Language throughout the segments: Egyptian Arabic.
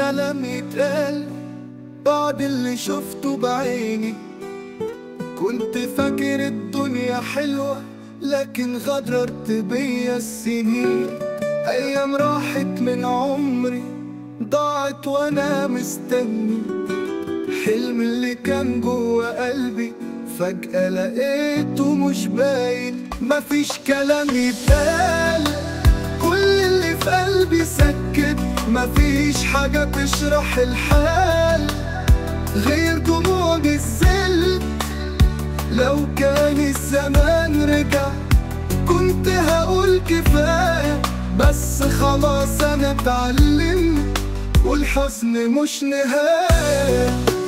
كلام يتقال بعد اللي شفته بعيني كنت فاكر الدنيا حلوة لكن غدرت بيا السنين أيام راحت من عمري ضاعت وأنا مستني حلم اللي كان جوا قلبي فجأة لقيته مش باين مفيش كلام يتقال كل اللي في قلبي سكت مفيش حاجة تشرح الحال غير دموع الزل لو كان الزمان رجع كنت هقول كفاية بس خلاص انا اتعلمت والحزن مش نهاية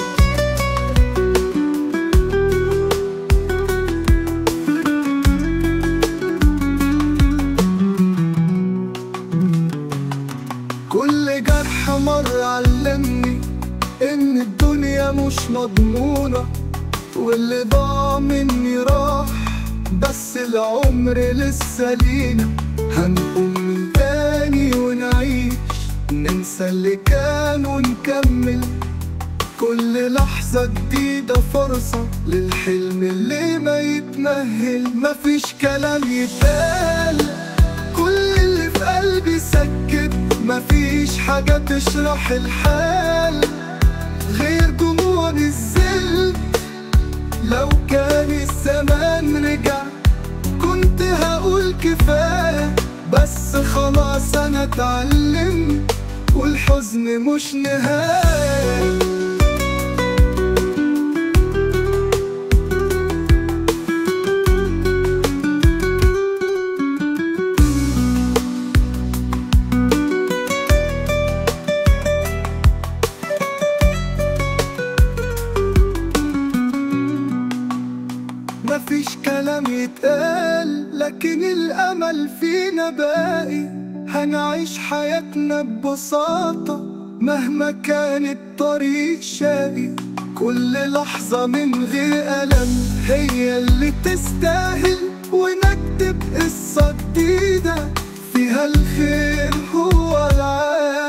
كل جرح مر علمني ان الدنيا مش مضمونة واللي ضاع مني راح بس العمر لسه لينا هنقوم من تاني ونعيش ننسى اللي كان ونكمل كل لحظة جديدة فرصة للحلم اللي ما يتمهل مفيش كلام يتقال كل اللي في قلبي سكت مفيش حاجة تشرح الحال غير دموع الزل لو كان الزمان رجع كنت هقول كفاية بس خلاص انا اتعلمت والحزن مش نهاية مفيش كلام يتقال لكن الأمل فينا باقي هنعيش حياتنا ببساطة مهما كان الطريق شقي كل لحظة من غير ألم هي اللي تستاهل ونكتب قصة جديدة فيها الخير هو العالم